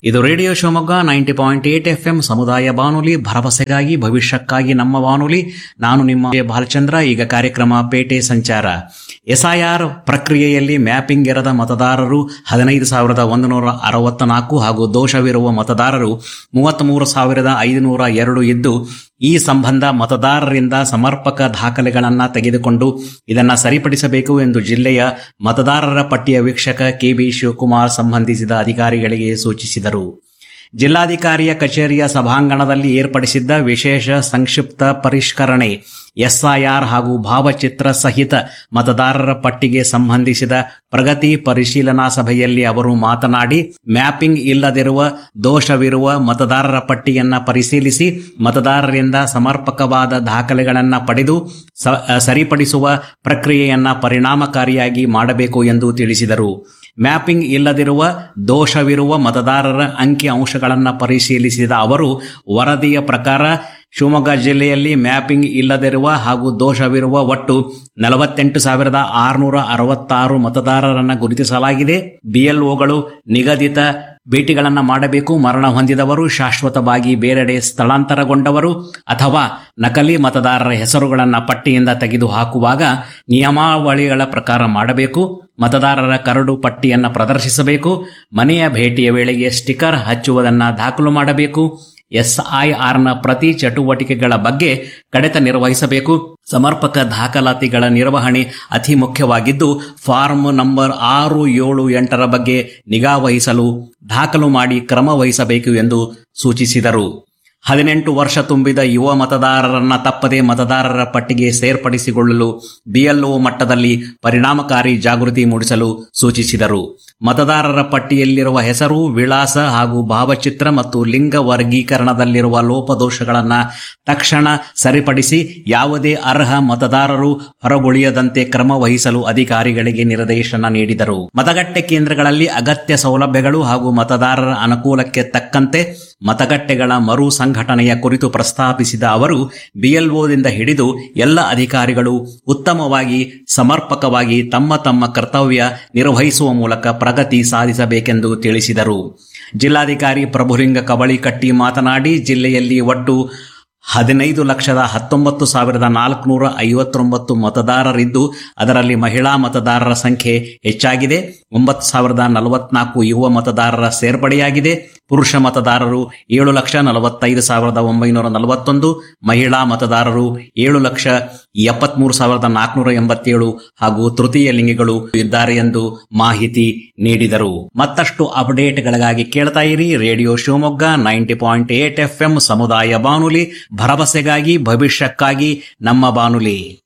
ಇದು radio Shivamogga ninety point eight F M ಸಮುದಾಯ ಬಾನುಲಿ ಭರವಸೆಗಾಗಿ ಭವಿಷ್ಯಕ್ಕಾಗಿ ನಮ್ಮ ಬಾನುಲಿ ನಾನು ನಿಮ್ಮ ಎ. ಬಾಲಚಂದ್ರ ಈಗ ಕಾರ್ಯಕ್ರಮ ಪೇಟೆ ಸಂಚಾರ ಎಸ್ಐಆರ್ ಪ್ರಕ್ರಿಯೆಯಲ್ಲಿ ಮ್ಯಾಪಿಂಗ್ ಇರದ ಮತದಾರರು ಹದಿನೈದು ಸಾವಿರದ ಒಂದು ನೂರ ಅರವತ್ತ ನಾಲ್ಕು ಹಾಗೂ ದೋಷವಿರುವ ಮತದಾರರು ಮೂವತ್ತ್ಮೂರು ಸಾವಿರದ ಐದುನೂರ ಎರಡು ಇದ್ದು ಈ ಸಂಬಂಧ ಮತದಾರರಿಂದ ಸಮರ್ಪಕ ದಾಖಲೆಗಳನ್ನು ತೆಗೆದುಕೊಂಡು ಇದನ್ನು ಸರಿಪಡಿಸಬೇಕು ಎಂದು ಜಿಲ್ಲೆಯ ಮತದಾರರ ಪಟ್ಟಿಯ ವೀಕ್ಷಕ ಕೆಬಿ ಶಿವಕುಮಾರ್ ಸಂಬಂಧಿಸಿದ ಅಧಿಕಾರಿಗಳಿಗೆ ಸೂಚಿಸಿದರು ಜಿಲ್ಲಾಧಿಕಾರಿಯ ಕಚೇರಿಯ ಸಭಾಂಗಣದಲ್ಲಿ ಏರ್ಪಡಿಸಿದ್ದ ವಿಶೇಷ ಸಂಕ್ಷಿಪ್ತ ಪರಿಷ್ಕರಣೆ ಎಸ್ಐಆರ್ ಹಾಗೂ ಭಾವಚಿತ್ರ ಸಹಿತ ಮತದಾರರ ಪಟ್ಟಿಗೆ ಸಂಬಂಧಿಸಿದ ಪ್ರಗತಿ ಪರಿಶೀಲನಾ ಸಭೆಯಲ್ಲಿ ಅವರು ಮಾತನಾಡಿ ಮ್ಯಾಪಿಂಗ್ ಇಲ್ಲದಿರುವ ದೋಷವಿರುವ ಮತದಾರರ ಪಟ್ಟಿಯನ್ನ ಪರಿಶೀಲಿಸಿ ಮತದಾರರಿಂದ ಸಮರ್ಪಕವಾದ ದಾಖಲೆಗಳನ್ನು ಪಡೆದು ಸ- ಸರಿಪಡಿಸುವ ಪ್ರಕ್ರಿಯೆಯನ್ನ ಪರಿಣಾಮಕಾರಿಯಾಗಿ ಮಾಡಬೇಕು ಎಂದು ತಿಳಿಸಿದರು ಮ್ಯಾಪಿಂಗ್ ಇಲ್ಲದಿರುವ ದೋಷವಿರುವ ಮತದಾರರ ಅಂಕಿ ಅಂಶಗಳನ್ನು ಪರಿಶೀಲಿಸಿದ ಅವರು ವರದಿಯ ಪ್ರಕಾರ ಶಿವಮೊಗ್ಗ ಜಿಲ್ಲೆಯಲ್ಲಿ ಮ್ಯಾಪಿಂಗ್ ಇಲ್ಲದಿರುವ ಹಾಗೂ ದೋಷವಿರುವ ಒಟ್ಟು ನಲವತ್ತೆಂಟು ಸಾವಿರದ ಆರುನೂರ ಅರವತ್ತಾರು ಮತದಾರರನ್ನು ಗುರುತಿಸಲಾಗಿದೆ ಬಿಎಲ್ಒಗಳು ನಿಗದಿತ ಭೇಟಿಗಳನ್ನು ಮಾಡಬೇಕು ಮರಣ ಹೊಂದಿದವರು ಶಾಶ್ವತವಾಗಿ ಬೇರೆಡೆ ಸ್ಥಳಾಂತರಗೊಂಡವರು ಅಥವಾ ನಕಲಿ ಮತದಾರರ ಹೆಸರುಗಳನ್ನು ಪಟ್ಟಿಯಿಂದ ತೆಗೆದು ಹಾಕುವಾಗ ನಿಯಮಾವಳಿಗಳ ಪ್ರಕಾರ ಮಾಡಬೇಕು ಮತದಾರರ ಕರಡು ಪಟ್ಟಿಯನ್ನು ಪ್ರದರ್ಶಿಸಬೇಕು ಮನೆಯ ಭೇಟಿಯ ವೇಳೆಗೆ ಸ್ಟಿಕರ್ ಹಚ್ಚುವುದನ್ನು ದಾಖಲು ಮಾಡಬೇಕು ಎಸ್ಐಆರ್ನ ಪ್ರತಿ ಚಟುವಟಿಕೆಗಳ ಬಗ್ಗೆ ಕಡೆತ ನಿರ್ವಹಿಸಬೇಕು ಸಮರ್ಪಕ ದಾಖಲಾತಿಗಳ ನಿರ್ವಹಣೆ ಅತಿ ಮುಖ್ಯವಾಗಿದ್ದು ಫಾರ್ಮ್ ನಂಬರ್ ಆರು ಏಳು ಎಂಟರ ಬಗ್ಗೆ ನಿಗಾ ವಹಿಸಲು ದಾಖಲು ಮಾಡಿ ಕ್ರಮ ವಹಿಸಬೇಕು ಎಂದು ಸೂಚಿಸಿದರು ಹದಿನೆಂಟು ವರ್ಷ ತುಂಬಿದ ಯುವ ಮತದಾರರನ್ನ ತಪ್ಪದೆ ಮತದಾರರ ಪಟ್ಟಿಗೆ ಸೇರ್ಪಡಿಸಿಕೊಳ್ಳಲು ಬಿಎಲ್ಒ ಮಟ್ಟದಲ್ಲಿ ಪರಿಣಾಮಕಾರಿ ಜಾಗೃತಿ ಮೂಡಿಸಲು ಸೂಚಿಸಿದರು ಮತದಾರರ ಪಟ್ಟಿಯಲ್ಲಿರುವ ಹೆಸರು ವಿಳಾಸ ಹಾಗೂ ಭಾವಚಿತ್ರ ಮತ್ತು ಲಿಂಗ ವರ್ಗೀಕರಣದಲ್ಲಿರುವ ಲೋಪದೋಷಗಳನ್ನು ತಕ್ಷಣ ಸರಿಪಡಿಸಿ ಯಾವುದೇ ಅರ್ಹ ಮತದಾರರು ಹೊರಗುಳಿಯದಂತೆ ಕ್ರಮ ವಹಿಸಲು ಅಧಿಕಾರಿಗಳಿಗೆ ನಿರ್ದೇಶನ ನೀಡಿದರು ಮತಗಟ್ಟೆ ಕೇಂದ್ರಗಳಲ್ಲಿ ಅಗತ್ಯ ಸೌಲಭ್ಯಗಳು ಹಾಗೂ ಮತದಾರರ ಅನುಕೂಲಕ್ಕೆ ತಕ್ಕಂತೆ ಮತಗಟ್ಟೆಗಳ ಮರು ಸಂಘಟನೆಯ ಕುರಿತು ಪ್ರಸ್ತಾಪಿಸಿದ ಅವರು ಬಿಎಲ್ಒದಿಂದ ಹಿಡಿದು ಎಲ್ಲ ಅಧಿಕಾರಿಗಳು ಉತ್ತಮವಾಗಿ ಸಮರ್ಪಕವಾಗಿ ತಮ್ಮ ತಮ್ಮ ಕರ್ತವ್ಯ ನಿರ್ವಹಿಸುವ ಮೂಲಕ ಪ್ರಗತಿ ಸಾಧಿಸಬೇಕೆಂದು ತಿಳಿಸಿದರು ಜಿಲ್ಲಾಧಿಕಾರಿ ಪ್ರಭುಲಿಂಗ ಕಬಳಿಕಟ್ಟಿ ಮಾತನಾಡಿ ಜಿಲ್ಲೆಯಲ್ಲಿ ಒಟ್ಟು ಹದಿನೈದು ಲಕ್ಷದ ಹತ್ತೊಂಬತ್ತು ಸಾವಿರದ ನಾಲ್ಕುನೂರ ಐವತ್ತೊಂಬತ್ತು ಮತದಾರರಿದ್ದು ಅದರಲ್ಲಿ ಮಹಿಳಾ ಮತದಾರರ ಸಂಖ್ಯೆ ಹೆಚ್ಚಾಗಿದೆ ಒಂಬತ್ತು ಸಾವಿರದ ನಲವತ್ನಾಲ್ಕು ಯುವ ಮತದಾರರ ಸೇರ್ಪಡೆಯಾಗಿದೆ ಪುರುಷ ಮತದಾರರು ಏಳು ಲಕ್ಷ ನಲವತ್ತೈದು ಸಾವಿರದ ಒಂಬೈನೂರ ನಲವತ್ತೊಂದು ಮಹಿಳಾ ಮತದಾರರು ಏಳು ಲಕ್ಷ ಎಪ್ಪತ್ಮೂರು ಸಾವಿರದ ನಾಲ್ಕುನೂರ ಎಂಬತ್ತೇಳು ಹಾಗೂ ತೃತೀಯ ಲಿಂಗಿಗಳು ಇದ್ದಾರೆ ಎಂದು ಮಾಹಿತಿ ನೀಡಿದರು ಮತ್ತಷ್ಟು ಅಪ್ಡೇಟ್ಗಳಿಗಾಗಿ ಕೇಳ್ತಾ ಇರಿ radio Shivamogga ninety point eight F ಸಮುದಾಯ ಬಾನುಲಿ ಭರವಸೆಗಾಗಿ ಭವಿಷ್ಯಕ್ಕಾಗಿ ನಮ್ಮ ಬಾನುಲಿ